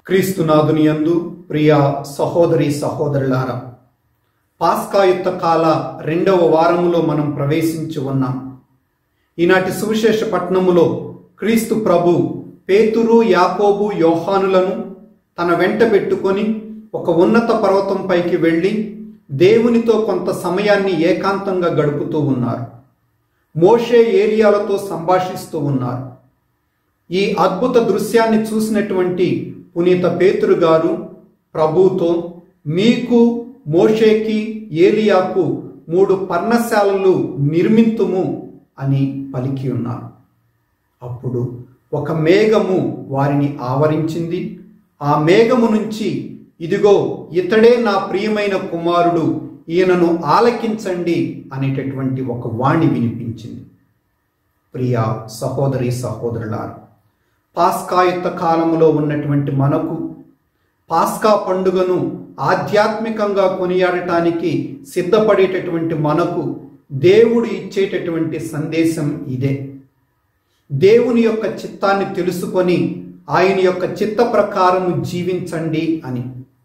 క్రీస్తునాథుని యందు ప్రియ సహోదరి సహోదరులారా పాస్కాయుక్త కాల రెండవ వారములో మనం ప్రవేశించి ఉన్నాం ఈనాటి సువిశేష పట్నములో క్రీస్తు ప్రభు పేతురు యాకోబు యోహానులను తన వెంట పెట్టుకొని ఒక ఉన్నత పర్వతం పైకి వెళ్ళి దేవునితో కొంత సమయాన్ని ఏకాంతంగా గడుపుతూ ఉన్నారు మోషే ఏరియాలతో సంభాషిస్తూ ఉన్నారు ఈ అద్భుత దృశ్యాన్ని చూసినటువంటి పునీత పేతురు గారు ప్రభుతో మీకు మోషేకి ఏలియాకు మూడు పర్ణశాలలు నిర్మింతుము అని పలికి ఉన్నారు అప్పుడు ఒక మేఘము వారిని ఆవరించింది ఆ మేఘము నుంచి ఇదిగో ఇతడే నా ప్రియమైన కుమారుడు ఈయనను ఆలకించండి అనేటటువంటి ఒక వాణి వినిపించింది ప్రియ సహోదరి సహోదరులారా పాస్కాయుక్త కాలములో ఉన్నటువంటి మనకు పాస్కా పండుగను ఆధ్యాత్మికంగా కొనియాడటానికి సిద్ధపడేటటువంటి మనకు దేవుడు ఇచ్చేటటువంటి సందేశం ఇదే దేవుని యొక్క చిత్తాన్ని తెలుసుకొని ఆయన యొక్క చిత్త ప్రకారము జీవించండి అని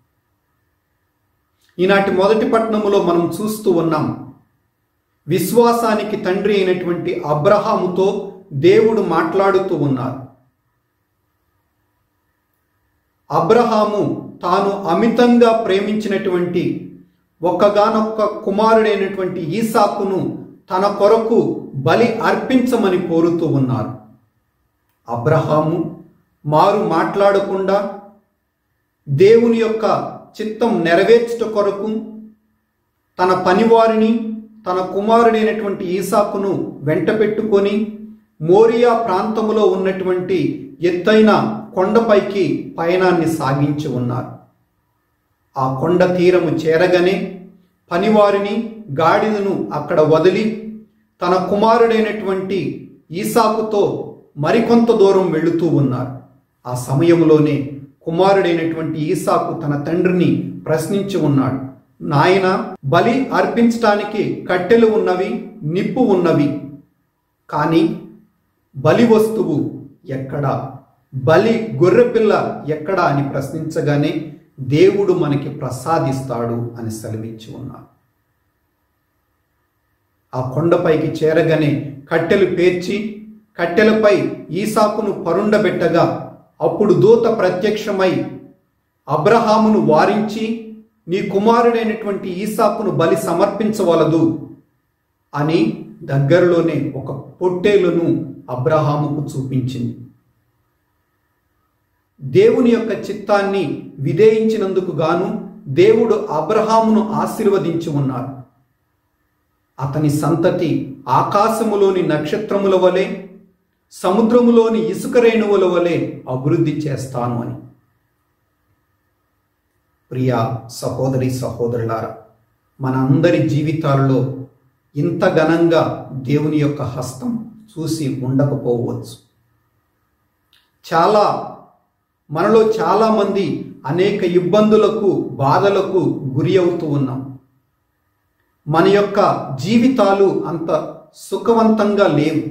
ఈనాటి మొదటి పట్టణములో మనం చూస్తూ ఉన్నాం విశ్వాసానికి తండ్రి అయినటువంటి అబ్రహాముతో దేవుడు మాట్లాడుతూ ఉన్నారు అబ్రహాము తాను అమితంగా ప్రేమించినటువంటి ఒక్కగానొక్క కుమారుడైనటువంటి ఈసాకును తన కొరకు బలి అర్పించమని కోరుతూ ఉన్నారు అబ్రహాము మారు మాట్లాడకుండా దేవుని యొక్క చిత్తం నెరవేర్చుట కొరకు తన పనివారిని తన కుమారుడైనటువంటి ఈసాకును వెంట పెట్టుకొని మోరియా ప్రాంతములో ఉన్నటువంటి ఎత్తైన కొండపైకి పయనాన్ని సాగించి ఉన్నారు ఆ కొండ తీరము చేరగానే పనివారిని గాడిదను అక్కడ వదిలి తన కుమారుడైనటువంటి ఈసాకుతో మరికొంత దూరం వెళుతూ ఉన్నారు ఆ సమయంలోనే కుమారుడైనటువంటి ఈసాకు తన తండ్రిని ప్రశ్నించి ఉన్నాడు నాయన బలి అర్పించటానికి కట్టెలు ఉన్నవి నిప్పు ఉన్నవి కానీ బలి వస్తువు ఎక్కడా బలి గొర్రెపిల్ల ఎక్కడా అని ప్రశ్నించగానే దేవుడు మనకి ప్రసాదిస్తాడు అని సెలవిచ్చి ఉన్నారు ఆ కొండపైకి చేరగానే కట్టెలు పేర్చి కట్టెలపై ఈసాకును పరుండబెట్టగా అప్పుడు దూత ప్రత్యక్షమై అబ్రహామును వారించి నీ కుమారుడైనటువంటి ఈసాకును బలి సమర్పించవలదు అని దగ్గరలోనే ఒక పొట్టేలును అబ్రహాముకు చూపించింది దేవుని యొక్క చిత్తాన్ని విధేయించినందుకు గాను దేవుడు అబ్రహామును ఆశీర్వదించి ఉన్నారు అతని సంతతి ఆకాశములోని నక్షత్రముల వలె సముద్రములోని ఇసుక రేణువుల వలె అభివృద్ధి చేస్తాను అని ప్రియా సహోదరి సహోదరులారా మన అందరి జీవితాల్లో ఇంత ఘనంగా దేవుని యొక్క హస్తం చూసి ఉండకపోవచ్చు చాలా మనలో చాలామంది అనేక ఇబ్బందులకు బాధలకు గురి అవుతూ ఉన్నాం మన యొక్క జీవితాలు అంత సుఖవంతంగా లేవు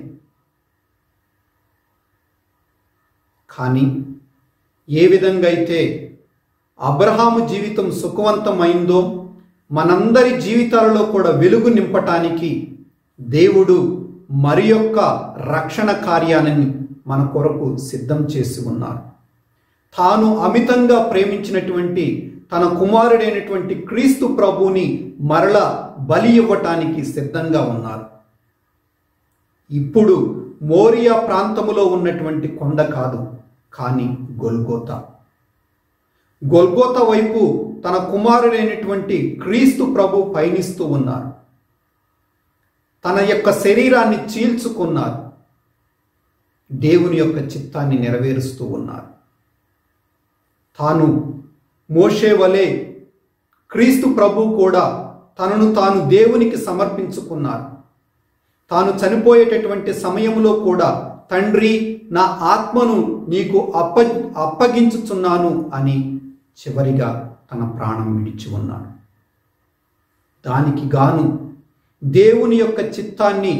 కానీ ఏ విధంగా అయితే అబ్రహాము జీవితం సుఖవంతమైందో మనందరి జీవితాలలో కూడా వెలుగు నింపటానికి దేవుడు మరి యొక్క రక్షణ కార్యాన్ని మన కొరకు సిద్ధం చేసి ఉన్నారు తాను అమితంగా ప్రేమించినటువంటి తన కుమారుడైనటువంటి క్రీస్తు ప్రభుని మరల బలి ఇవ్వటానికి సిద్ధంగా ఉన్నారు ఇప్పుడు మోరియా ప్రాంతములో ఉన్నటువంటి కొండ కాదు కానీ గొల్గోత గొల్గోత వైపు తన కుమారుడైనటువంటి క్రీస్తు ప్రభు పయనిస్తూ ఉన్నారు తన యొక్క శరీరాన్ని చీల్చుకున్నారు దేవుని యొక్క చిత్తాన్ని నెరవేరుస్తూ ఉన్నారు తాను మోషే వలె క్రీస్తు ప్రభు కూడా తనను తాను దేవునికి సమర్పించుకున్నారు తాను చనిపోయేటటువంటి సమయంలో కూడా తండ్రి నా ఆత్మను నీకు అప్ప అప్పగించుచున్నాను అని చివరిగా తన ప్రాణం విడిచి ఉన్నాడు దానికి గాను దేవుని యొక్క చిత్తాన్ని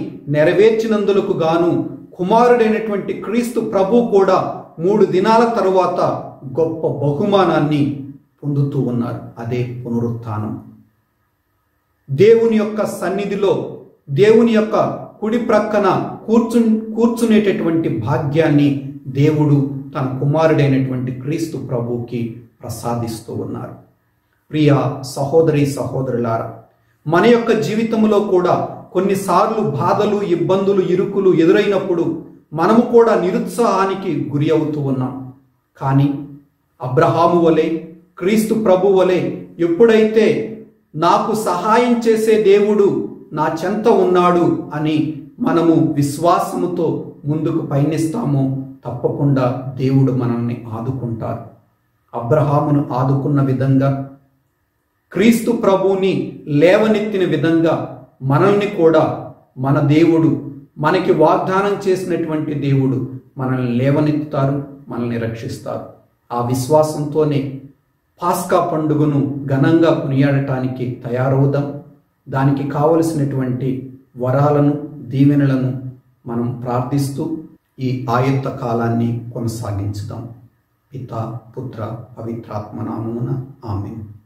నెరవేర్చినందులకు గాను కుమారుడైనటువంటి క్రీస్తు ప్రభు కూడా మూడు దినాల తరువాత గొప్ప బహుమానాన్ని పొందుతూ ఉన్నారు అదే పునరుత్థానం దేవుని యొక్క సన్నిధిలో దేవుని యొక్క కుడి ప్రక్కన కూర్చు కూర్చునేటటువంటి భాగ్యాన్ని దేవుడు తన కుమారుడైనటువంటి క్రీస్తు ప్రభువుకి ప్రసాదిస్తూ ఉన్నారు ప్రియ సహోదరి సహోదరులారా మన యొక్క జీవితంలో కూడా కొన్నిసార్లు బాధలు ఇబ్బందులు ఇరుకులు ఎదురైనప్పుడు మనము కూడా నిరుత్సాహానికి గురి అవుతూ ఉన్నాం కానీ అబ్రహాము వలె క్రీస్తు ప్రభు వలె ఎప్పుడైతే నాకు సహాయం చేసే దేవుడు నా చెంత ఉన్నాడు అని మనము విశ్వాసముతో ముందుకు పయనిస్తామో తప్పకుండా దేవుడు మనల్ని ఆదుకుంటారు అబ్రహామును ఆదుకున్న విధంగా క్రీస్తు ప్రభువుని లేవనెత్తిన విధంగా మనల్ని కూడా మన దేవుడు మనకి వాగ్దానం చేసినటువంటి దేవుడు మనల్ని లేవనెత్తుతారు మనల్ని రక్షిస్తారు ఆ విశ్వాసంతోనే పాస్కా పండుగను ఘనంగా కొనియాడటానికి తయారవుదాం దానికి కావలసినటువంటి వరాలను దీవెనలను మనం ప్రార్థిస్తూ ఈ ఆయత్త కాలాన్ని కొనసాగించుదాం పిత పుత్ర పవిత్రాత్మ నామమున ఆమెను